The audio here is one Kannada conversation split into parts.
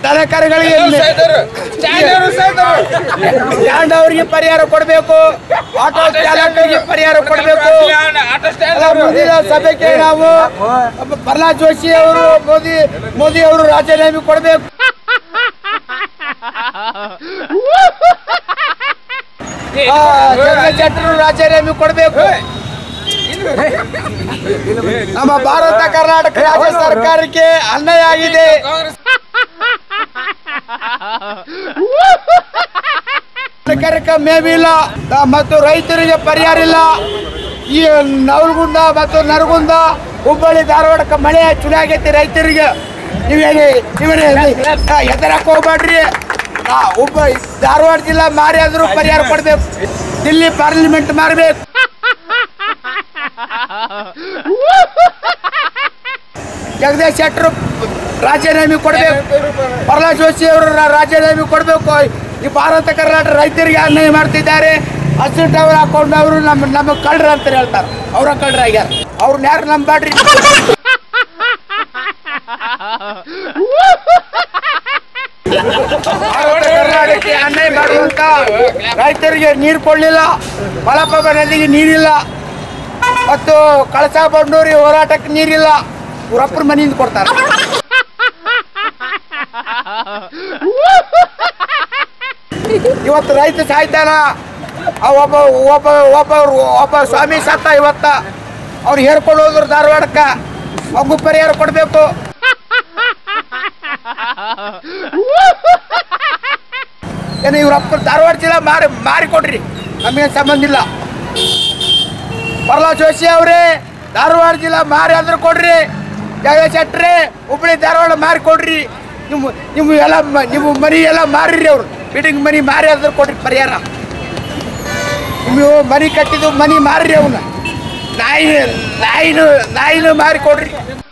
ತರಕಾರಿಗಳಿಗೆ ಸ್ಟ್ಯಾಂಡ್ ಅವರಿಗೆ ಪರಿಹಾರ ಕೊಡಬೇಕು ಆಟೋ ಚಾಲಕರಿಗೆ ಪರಿಹಾರ ಕೊಡಬೇಕು ಅಲ್ಲ, ಮುಂದಿನ ಸಭೆಗೆ ನಾವು ಪ್ರಹ್ಲಾದ್ ಜೋಶಿ ಅವರು ಮೋದಿ ಮೋದಿ ಅವರು ರಾಜೀನಾಮೆ ಕೊಡಬೇಕು ಜಗಜ್ಜೆಟ್ಟರು ರಾಜೀನಾಮೆ ಕೊಡಬೇಕು ನಮ್ಮ ಭಾರತ ಕರ್ನಾಟಕ ರಾಜ್ಯ ಸರ್ಕಾರಕ್ಕೆ ಅನ್ಯಾಯ ಆಗಿದೆ ಸರ್ಕಾರಕ್ಕೆ ಮೇವಿಲ್ಲ ಆ, ಮತ್ತು ರೈತರಿಗೆ ಪರಿಹಾರ ಇಲ್ಲ ಈ ನವಲಗುಂದ ಮತ್ತು ನರಗುಂದ ಹುಬ್ಬಳ್ಳಿ ಧಾರವಾಡಕ್ಕೆ ಮಳೆ ಚುಡಿ ಆಗೈತಿ ರೈತರಿಗೆ ನೀವೇನು ನೀವೇನು ಎದರಕ್ಕೆ ಹೋಗ್ಬೇಡ್ರಿ ಆ, ಹುಬ್ಬ ಧಾರವಾಡ ಜಿಲ್ಲಾ ಮಾರಿ ಆದ್ರೂ ಪರಿಹಾರ ಕೊಡ್ಬೇಕು ದಿಲ್ಲಿ ಪಾರ್ಲಿಮೆಂಟ್ ಮಾರ್ಬೇಕು ಜಗದೀಶ್ ಶೆಟ್ಟರು ರಾಜೀನಾಮೆ ಕೊಡಬೇಕು ಪ್ರಹ್ಲಾದ್ ಜೋಶಿ ಅವರು ರಾ- ರಾಜೀನಾಮೆ ಕೊಡಬೇಕು ಈ ಭಾರತ ಕರ್ನಾಟಕ ರೈತರಿಗೆ ಅನ್ಯಾಯ ಮಾಡ್ತಿದ್ದಾರೆ ಹಸಿರು ಟವರ್ ಹಾಕೊಂಡವರು ನಮ್ಮ ನಮ್ಮ ಕಳ್ರ ಅಂತ ಹೇಳ್ತಾರೆ ಅವರ ಕಳ್ರ ಆಗ್ಯಾರ ಅವ್ರನ್ನ ಯಾರು ನಂಬಾಡ್ರಿ ಭಾರತ ಕರ್ನಾಟಕಕ್ಕೆ ಅನ್ಯಾಯ ಮಾಡುವಂತ ರೈತರಿಗೆ ನೀರು ಕೊಡಲಿಲ್ಲ ಮಲಪ್ರಭಾ ನದಿಗೆ ನೀರಿಲ್ಲ ಮತ್ತು ಕಳಸಾ ಬಂಡೂರಿ ಹೋರಾಟಕ್ಕೆ ನೀರಿಲ್ಲ ಇವರಪ್ಪರ ಮನೆಯಿಂದ ಕೊಡ್ತಾರೆ ಇವತ್ತು ರೈತ ಸಾಯ್ತಾನ ಆ ಒಬ್ಬ ಒಬ್ಬ ಒಬ್ಬ ಒಬ್ಬ ಸ್ವಾಮಿ ಸತ್ತ ಇವತ್ತ ಅವ್ರು ಹೇರ್ಕೊಂಡು ಹೋದ್ರು ಧಾರವಾಡಕ್ಕ ಅವು ಪರಿಹಾರ ಕೊಡಬೇಕು ಏನು ಇವ್ರಪ್ಪ ಧಾರವಾಡ ಜಿಲ್ಲಾ ಮಾರಿ ಮಾರಿ ಕೊಡ್ರಿ ನಮಗೇನು ಸಂಬಂಧ ಇಲ್ಲ ಪ್ರಹ್ಲಾದ್ ಜೋಶಿ ಅವರೇ ಧಾರವಾಡ ಜಿಲ್ಲಾ ಮಾರಿ ಆದ್ರೂ ಕೊಡ್ರಿ ಜಗದೀಶ್ ಶೆಟ್ಟ್ರಿ ಹುಬ್ಳಿ ಧಾರವಾಡ ಮಾರಿ ಕೊಡ್ರಿ ನಿಮ್ಮ ನಿಮ್ಮ ಎಲ್ಲ ಮ- ನಿಮ್ಮ ಮನಿ ಎಲ್ಲ ಮಾರಿರಿ ಅವ್ರು ಬಿಲ್ಡಿಂಗ್ ಮನಿ ಮಾರಿ ಆದ್ರೂ ಕೊಡ್ರಿ ಪರಿಹಾರ ನೀವು ಮನಿ ಕಟ್ಟಿದ್ದು ಮನಿ ಮಾರ್ರಿ ಅವನ್ನ ನಾಯಿ ನಾಯಿನು ನಾಯಿನು ಮಾರಿ ಕೊಡ್ರಿ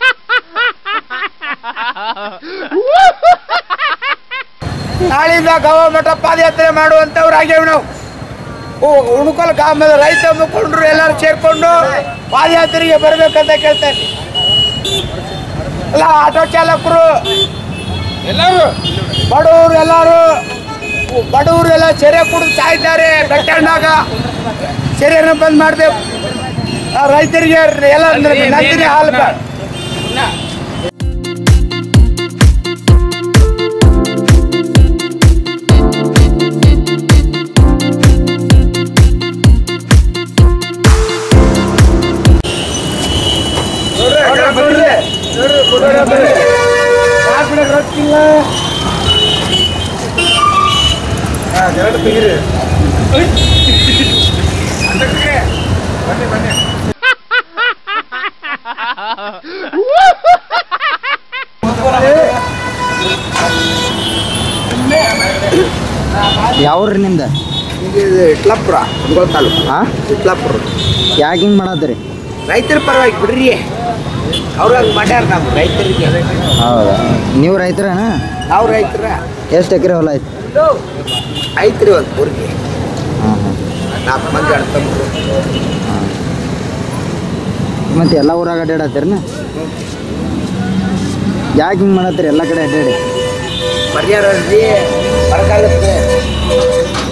ನಾಳಿಂದ ಗವರ್ಮೆಂಟ್ ಪಾದಯಾತ್ರೆ ಮಾಡುವಂತವ್ರು ಆಗ್ಯಾವ ನಾವು ಓ ಉಣಕಲ್ ಗ್ರಾಮದ ರೈತ ಮುಖಂಡರು ಎಲ್ಲರೂ ಸೇರ್ಕೊಂಡು ಪಾದಯಾತ್ರೆಗೆ ಬರ್ಬೇಕಂತ ಕೇಳ್ತಾರೆ ಅಲ್ಲ ಆಟೋ ಚಾಲಕರು ಬಡವರು ಎಲ್ಲರೂ ಬಡವರು ಎಲ್ಲ ಸೆರೆ ಕುಡಿದು ಸಾಯ್ತಾರೆ ಬೆಟ್ಟಣ್ಣಾಗ ಸೆರೆನ ಬಂದ್ ಮಾಡ್ಬೇಕು ಆ ರೈತರಿಗೆ ಎಲ್ಲ ನಂದಿನಿ ಹಾಲು ಬೇಡ ಯಾವ್ರಿ ನಿಮ್ದು ಇಟ್ಲಾಪುರ ಕುಂದಗೋಳ ತಾಲೂಕು ಹಾಂ ಇಟ್ಲಾಪುರ ಯಾಕೆ ಹಿಂಗೆ ಮಾಡತ್ರಿ ರೈತರ ಪರವಾಗಿ ಬಿಡ್ರಿ ಅವ್ರು ಹಂಗೆ ಮಾಡ್ಯಾರ ನಾವು ರೈತರಿಗೆ ಹೌದಾ ನೀವು ರೈತರೇನ ನಾವು ರೈತರ ಎಷ್ಟು ಎಕರೆ ಹೊಲ ಐತಿ ಐತ್ರಿ ಒಂದು ಊರಿಗೆ ಹಾಂ ಹಾಂ ನಾಲ್ಕು ಮಂದಿ ಅಣ್ತಂಬ್ರು ಮತ್ತು ಎಲ್ಲ ಊರಾಗ ಅಡ್ಡಾಡತ್ತೀರನ ಯಾಕೆ ಹಿಂಗೆ ಮಾಡತ್ತೀರಿ ಎಲ್ಲ ಕಡೆ ಅಡ್ಡಾಡಿ ಪರಿಹಾರ ಅಲ್ರಿ ಬರಗಾಲಕ್ಕೆ